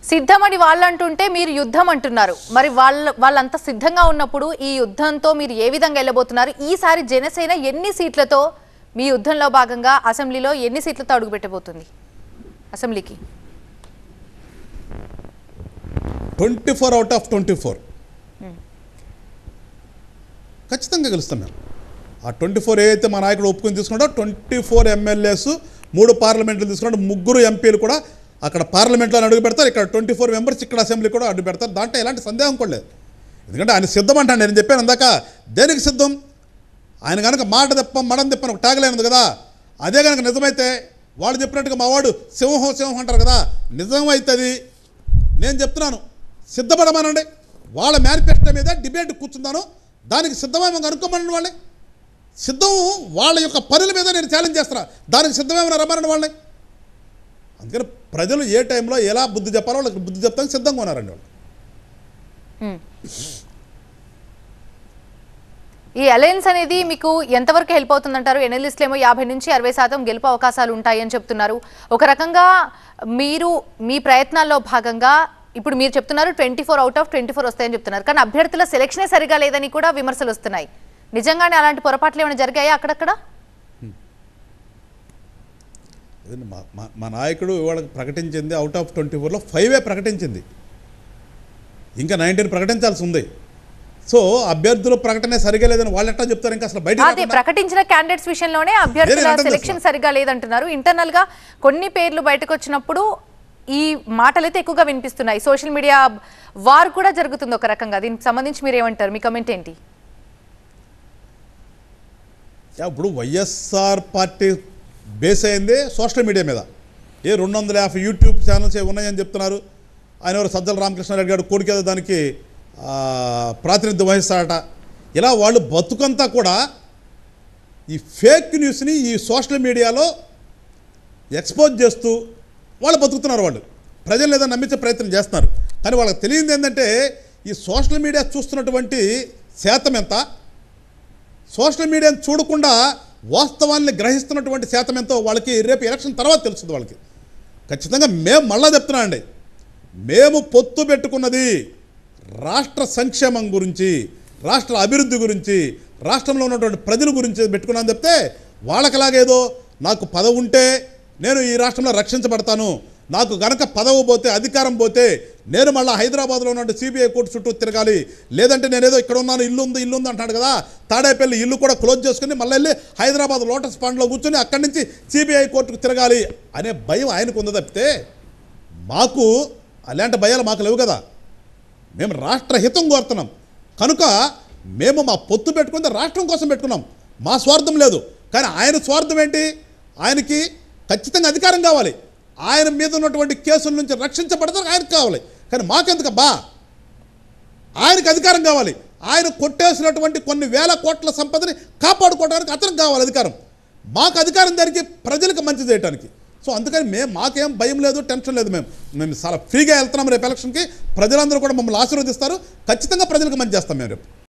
సిద్ధమని వాళ్ళు అంటుంటే మీరు యుద్ధం అంటున్నారు మరి వాళ్ళ వాళ్ళంత సిద్ధంగా ఉన్నప్పుడు ఈ యుద్ధంతో మీరు ఏ విధంగా వెళ్ళబోతున్నారు ఈసారి జనసేన ఎన్ని సీట్లతో మీ యుద్ధంలో భాగంగా అసెంబ్లీలో ఎన్ని సీట్లతో అడుగుపెట్టబోతుంది అసెంబ్లీకి twenty four out of twenty four ఖచ్చితంగా గెలుస్తాం మేము ఆ ట్వంటీ ఫోర్ ఏదైతే మా నాయకుడు ఒప్పుకొని తీసుకున్నాడో ట్వంటీ ఫోర్ ఎమ్మెల్యేస్ మూడు పార్లమెంట్లు తీసుకున్నాడు ముగ్గురు ఎంపీలు కూడా అక్కడ పార్లమెంట్లో అడుగు పెడతారు ఇక్కడ ట్వంటీ ఫోర్ మెంబర్స్ ఇక్కడ అసెంబ్లీ కూడా అడుగు పెడతారు దాంట్లో ఎలాంటి సందేహం కూడా లేదు ఎందుకంటే ఆయన సిద్ధం అంటాను నేను చెప్పాను అందాక దేనికి సిద్ధం ఆయన కనుక మాట తెప్ప మడం తెప్పని ఒక ట్యాగ్లైనది కదా అదే కనుక నిజమైతే వాళ్ళు చెప్పినట్టుగా మా వాడు సింహం సింహం అంటారు కదా నిజం అవుతుంది నేను చెప్తున్నాను సిద్ధపడమనండి వాళ్ళ మేనిఫెస్టో మీద డిబేట్ కూర్చుందాను దానికి సిద్ధమేమో కనుక్కోమనండి వాళ్ళని సిద్ధం వాళ్ళ యొక్క పనుల మీద నేను ఛాలెంజ్ చేస్తున్నా దానికి సిద్ధమేమో రమ్మనండి వాళ్ళని అందుకని ప్రజలు ఏ టైంలో ఎలా బుద్ధి చెప్పాలో వాళ్ళకి బుద్ధి చెప్తానికి సిద్ధంగా ఉన్నారండి వాళ్ళు హ్మ్. ఈ అలయన్స్ అనేది మీకు ఎంతవరకు హెల్ప్ అవుతుందంటారు ఎనలిస్టులు ఏమో యాభై నుంచి అరవై శాతం గెలుపు అవకాశాలు ఉంటాయి అని చెప్తున్నారు ఒక రకంగా మీరు మీ ప్రయత్నాల్లో భాగంగా ఇప్పుడు మీరు చెప్తున్నారు twenty four out of twenty four వస్తాయని చెప్తున్నారు కానీ అభ్యర్థుల సెలక్షనే సరిగా లేదని కూడా విమర్శలు వస్తున్నాయి నిజంగానే అలాంటి పొరపాట్లు ఏమైనా జరిగాయా అక్కడక్కడ అదండి మా మా- మా నాయకుడు ఇవాళ ప్రకటించింది అవుట్ ఆఫ్ ట్వంటీ ఫోర్లో ఫైవే ప్రకటించింది ఇంకా నైన్టీన్ ప్రకటించాల్సి ఉంది సో అభ్యర్థుల ప్రకటన సరిగా లేదని వాళ్ళు ఎట్లా చెప్తారు ఇంకా అసలు బయట అదే ప్రకటించిన క్యాండిడేట్స్ విషయంలోనే అభ్యర్థుల నేను అంటుంది సెలక్షన్ సరిగా లేదంటున్నారు ఇంటర్నల్ గా కొన్ని పేర్లు బయటకు వచ్చినప్పుడు ఈ మాటలైతే ఎక్కువగా వినిపిస్తున్నాయి సోషల్ మీడియా వార్ కూడా జరుగుతుంది ఒక రకంగా దీనికి సంబంధించి మీరు ఏమంటారు మీ కమెంట్ ఏంటి యా, ఇప్పుడు వైఎస్ఆర్ పార్టీ బేస్ అయింది సోషల్ మీడియా మీద ఏ రెండు వందల యాభై యూట్యూబ్ ఛానల్స్ ఏ ఉన్నాయని చెప్తున్నారు ఆయన ఎవరు సజ్జల రామకృష్ణారెడ్డి గారు కోరికేదో దానికి ఆ, ప్రాతినిధ్యం వహిస్తారట ఇలా వాళ్ళు బతుకంతా కూడా ఈ ఫేక్ న్యూస్ని ఈ సోషల్ మీడియాలో ఎక్స్పోజ్ చేస్తూ వాళ్ళు బతుకుతున్నారు వాళ్ళు ప్రజలు ఏదో నమ్మించే ప్రయత్నం చేస్తున్నారు కానీ వాళ్ళకి తెలియంది ఏంటంటే ఈ సోషల్ మీడియా చూస్తున్నటువంటి శాతం ఎంత సోషల్ మీడియాను చూడకుండా వాస్తవాన్ని గ్రహిస్తున్నటువంటి శాతం ఎంతో వాళ్ళకి రేపు ఎలక్షన్ తర్వాత తెలుస్తుంది వాళ్ళకి ఖచ్చితంగా మేము మళ్ళా చెప్తున్నా అండి మేము పొత్తు పెట్టుకున్నది రాష్ట్ర సంక్షేమం గురించి రాష్ట్ర అభివృద్ధి గురించి రాష్ట్రంలో ఉన్నటువంటి ప్రజల గురించి పెట్టుకున్నాను చెప్తే వాళ్ళకలాగేదో నాకు పదవి ఉంటే నేను ఈ రాష్ట్రంలో రక్షించబడతాను నాకు గనక పదవి పోతే అధికారం పోతే నేను మళ్ళీ హైదరాబాద్లో ఉన్న సిబిఐ కోర్టు చుట్టూ తిరగాలి లేదంటే నేనేదో ఇక్కడ ఉన్నాను ఇల్లు ఉంది ఇల్లు ఉంది అంటాడు కదా తాడేపల్లి ఇల్లు కూడా క్లోజ్ చేసుకుని మళ్ళీ వెళ్ళి హైదరాబాద్ లోటస్ పాండ్లో కూర్చొని అక్కడి నుంచి సిబిఐ కోర్టుకు తిరగాలి అనే భయం ఆయనకు ఉంది తప్పితే మాకు అలాంటి భయాలు మాకు లేవు కదా మేము రాష్ట్ర హితం కోరుతున్నాం కనుక మేము మా పొత్తు పెట్టుకుంటే రాష్ట్రం కోసం పెట్టుకున్నాం మా స్వార్థం లేదు కానీ ఆయన స్వార్థం ఏంటి ఆయనకి ఖచ్చితంగా అధికారం కావాలి ఆయన మీద ఉన్నటువంటి కేసుల నుంచి రక్షించబడతారు ఆయనకు కావాలి కానీ మాకెందుకు బా ఆయనకు అధికారం కావాలి ఆయన కొట్టేసినటువంటి కొన్ని వేల కోట్ల సంపదని కాపాడుకోవడానికి అతనికి కావాలి అధికారం మాకు అధికారం దానికి ప్రజలకు మంచి చేయడానికి సో అందుకని మేము మాకేం భయం లేదు టెన్షన్ లేదు మేము మేము చాలా ఫ్రీగా వెళ్తున్నాం రేపు ఎలక్షన్కి ప్రజలందరూ కూడా మమ్మల్ని ఆశీర్వదిస్తారు ఖచ్చితంగా ప్రజలకు మంచి చేస్తాం మేము రేపు